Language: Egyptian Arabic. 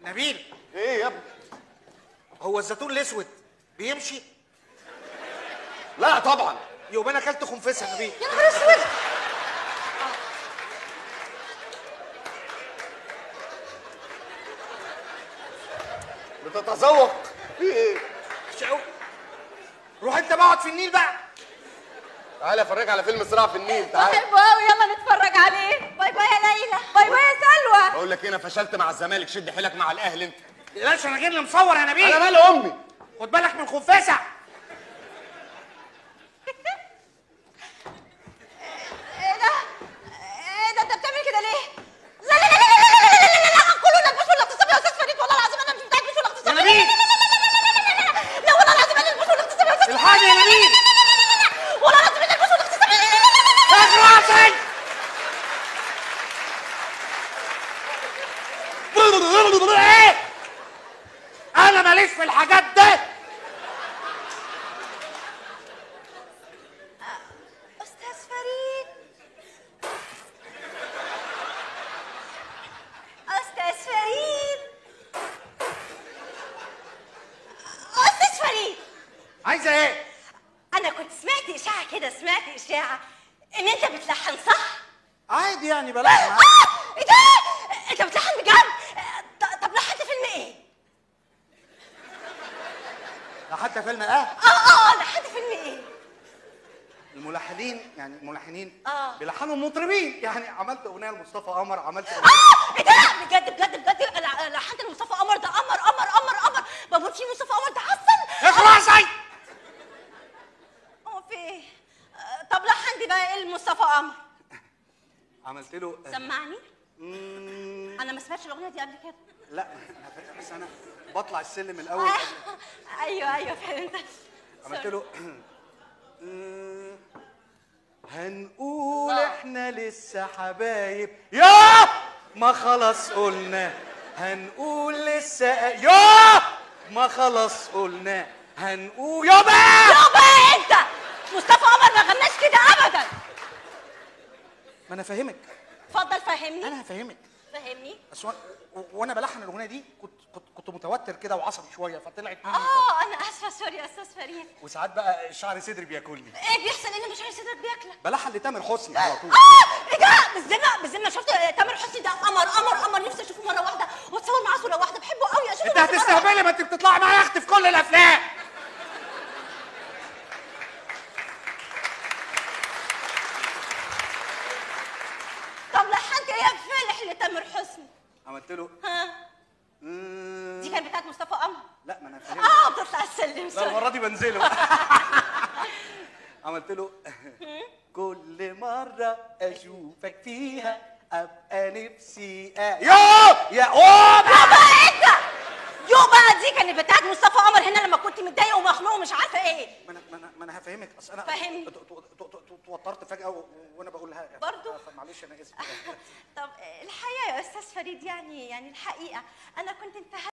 نبيل ايه يا ابني هو الزيتون الاسود بيمشي لا طبعا يبقى انا اكلت خنفسه يا نبيل يا نهار اسود بتتذوق في ايه وحش قوي روح انت بقعد في النيل بقى تعالى افرجك على فيلم صراع في النيل تعالى بحبه قوي يلا نتفرج عليه باي باي يا ليلى باي باي يا سلوى بقول لك ايه انا فشلت مع الزمالك شد حيلك مع الاهلي انت بلاش انا جاي لي مصور يا نبيل انا مالي امي خد بالك من الخنفسه ايه ده ايه ده انت بتعمل كده ليه لا لا لا لا لا لا لا لا لا لا كله لبسوا الاغتصاب يا استاذ فريد والله العظيم انا مش بتاعت لبسوا يا الاغتصاب نبيل لا والله العظيم انا لبسوا الاغتصاب يا استاذ الحاجه يا نبيل والله العظيم انا لبسوا الاغتصاب اخلصي ايه انا ماليش في الحاجات دي استاذ فريد استاذ فريد استاذ فريد عايزه ايه انا كنت سمعت اشاعه كده سمعت اشاعه ان انت بتلحن صح عادي يعني بلاش اه ايه ده انت بتلحن بجد ط- طب لحنت فيلم ايه حتى فيلم اه اه اه لحنت فيلم ايه الملحنين يعني الملحنين آه. بيلحنوا المطربين يعني عملت اغنيه لمصطفى قمر عملت أغنية اه ايه ده بجد بجد بجد لح- لحنت لمصطفى قمر ده قمر قمر قمر قمر بموت فيه مصطفى قمر ده عسل اخلصي هو في ايه آه، طب لحنت بقى ايه لمصطفى قمر عملت له سمعني مم، انا ما سمعتش الاغنيه دي قبل كده لا أنا فاكر، بس انا بطلع السلم الاول آه، ايوه ايوه فهمت عملت له مم، هنقول احنا لسه حبايب يا ما خلاص قلنا هنقول لسه يا ما خلاص قلنا هنقول يا بقى يابا انت مصطفى قمر ما غناش كده ابدا ما انا فاهمك اتفضل فهمني انا هفهمك فهمني بس وانا وانا بلحن الاغنيه دي كنت كنت كنت متوتر كده وعصبي شويه فطلعت مني اه انا اسفه سوري يا استاذ فريد وساعات بقى شعر صدري بياكلني ايه بيحصل ايه اللي مش عايز صدرك بياكلك بلحن لتامر حسني على طول اه ايه ده بالذمه بالذمه شفت تامر حسني ده قمر قمر قمر نفسي اشوفه مره واحده واتصور معاه صوره واحده بحبه قوي اشوفه انت بس مرة. هتستهبلي ما انت بتطلعي معايا اختي في كل الافلام طب لحنت ايه يا فالح لتامر حسني عملت له ها مم، دي كانت بتاعت مصطفى قمر لا ما انا فاهمك اه بتطلع السلم لا سوري المره دي بنزله عملت له كل مره اشوفك فيها ابقى نفسي آه. يا يا اوبا يابا انت يابا دي كانت بتاعت مصطفى قمر هنا لما كنت متضايق ومخنوق ومش عارفه ايه ما انا ما انا ما انا هفهمك اصل انا فهمني. ت- ت- ت- ت- توترت فجاه و- وانا بقولها برضو؟ معلش انا اسف طب الحقيقه يا استاذ فريد يعني يعني الحقيقه انا كنت انتهت